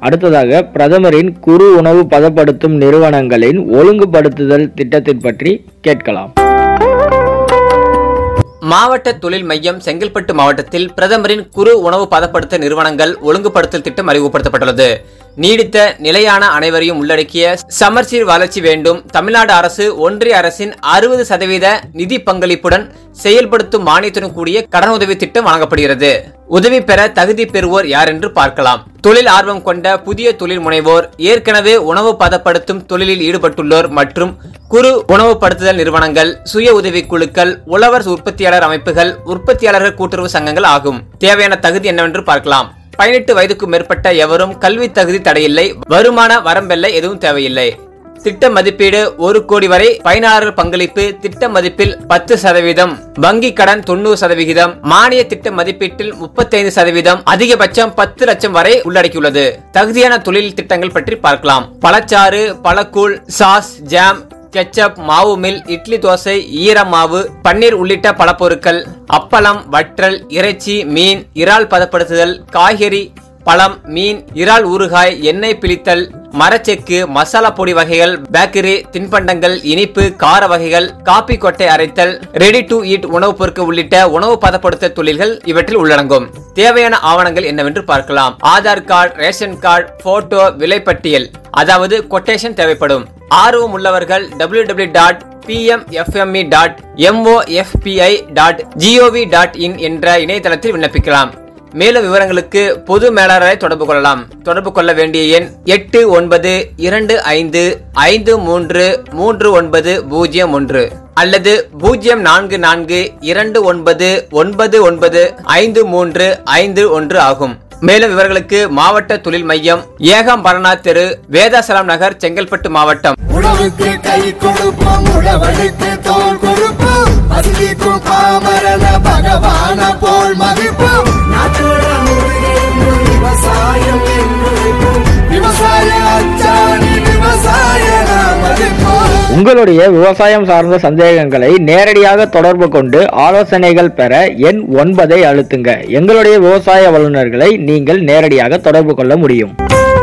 அடுத்ததாக பிரதமரின் குறு உணவு பதப்படுத்தும் நிறுவனங்களின் ஒழுங்குபடுத்துதல் திட்டத்தை பற்றி கேட்கலாம் மாவட்ட தொழில் மையம் செங்கல்பட்டு மாவட்டத்தில் பிரதமரின் குறு உணவு பதப்படுத்த நிறுவனங்கள் ஒழுங்குபடுத்தல் திட்டம் அறிமுகப்படுத்தப்பட்டுள்ளது நீடித்த நிலையான அனைவரையும் உள்ளடக்கிய சமர்சீர் வளர்ச்சி வேண்டும் தமிழ்நாடு அரசு ஒன்றிய அரசின் அறுபது சதவீத நிதி பங்களிப்புடன் செயல்படுத்தும் மானியத்துடன் கூடிய கடனுதவி திட்டம் வழங்கப்படுகிறது உதவி பெற தகுதி பெறுவோர் யார் என்று பார்க்கலாம் தொழில் ஆர்வம் கொண்ட புதிய தொழில் முனைவோர் ஏற்கனவே உணவு பதப்படுத்தும் தொழிலில் ஈடுபட்டுள்ளோர் மற்றும் குறு உணவுப்படுத்துதல் நிறுவனங்கள் சுய உதவி குழுக்கள் உழவர் உற்பத்தியாளர் அமைப்புகள் உற்பத்தியாளர்கள் கூட்டுறவு சங்கங்கள் ஆகும் தேவையான தகுதி என்னவென்று பார்க்கலாம் பதினெட்டு வயதுக்கு மேற்பட்ட எவரும் கல்வி தகுதி தடையில்லை வருமான வரம்பெல்லை எதுவும் தேவையில்லை திட்ட மதிப்பீடு ஒரு கோடி வரை பயனாளர்கள் பங்களிப்பு திட்ட மதிப்பில் பத்து சதவீதம் வங்கி கடன் தொண்ணூறு சதவிகிதம் மானிய திட்ட மதிப்பீட்டில் முப்பத்தைந்து சதவீதம் அதிகபட்சம் பத்து லட்சம் வரை உள்ளடக்கியுள்ளது தகுதியான தொழில் திட்டங்கள் பற்றி பார்க்கலாம் பழச்சாறு பழக்கூழ் சாஸ் ஜாம் கெச்சப் மாவு மில் இட்லி தோசை ஈர மாவு பன்னீர் உள்ளிட்ட பல பொருட்கள் அப்பளம் வற்றல் இறைச்சி மீன் இறால் பதப்படுத்துதல் காய்கறி பழம் மீன் இறால் ஊறுகாய் எண்ணெய் பிழித்தல் மரச்செக்கு மசாலா பொடி வகைகள் பேக்கரி தின்பண்டங்கள் இனிப்பு கார வகைகள் காபி கொட்டை அரைத்தல் ரெடி டு ஈட் உணவுப் பொருட்கள் உள்ளிட்ட உணவு பதப்படுத்த தொழில்கள் இவற்றில் உள்ளடங்கும் தேவையான ஆவணங்கள் என்னவென்று பார்க்கலாம் Aadhaar card ration card photo விலைப்பட்டியல் அதாவது கொட்டேஷன் தேவைப்படும் ஆர்வம் உள்ளவர்கள் W W dot PMFME dot MOFPI dot GOV dot in என்ற இணையதளத்தில் விண்ணப்பிக்கலாம் மேலும் விவரங்களுக்கு பொது மேலாளரை தொடர்பு கொள்ளலாம் தொடர்பு கொள்ள வேண்டிய எண் எட்டு ஒன்பது இரண்டு ஐந்து ஐந்து மூன்று மூன்று ஒன்பது பூஜ்ஜியம் ஒன்று அல்லது பூஜ்ஜியம் நான்கு நான்கு இரண்டு ஒன்பது ஒன்பது ஒன்பது ஐந்து மூன்று ஐந்து ஒன்று ஆகும் மேலும் இவர்களுக்கு மாவட்ட தொழில் மையம் ஏகாம்பரனா தெரு வேதாசலம் நகர் செங்கல்பட்டு மாவட்டம் உணவுக்கு கை கொடுப்போம் உழவனுக்கு தோல் கொடுப்போம் பசிக்கும் பாமரன பகவான போல் மதிப்போம் நாட்டோட முதுகெலும்பு விவசாயம் என்று வைப்போம். விவசாய அச்சாணி விவசாய நாம் மதிப்போம் உங்களுடைய விவசாயம் சார்ந்த சந்தேகங்களை நேரடியாக தொடர்பு கொண்டு ஆலோசனைகள் பெற எண் ஒன்பதை அழுத்துங்க எங்களுடைய விவசாய வல்லுநர்களை நீங்கள் நேரடியாக தொடர்பு கொள்ள முடியும்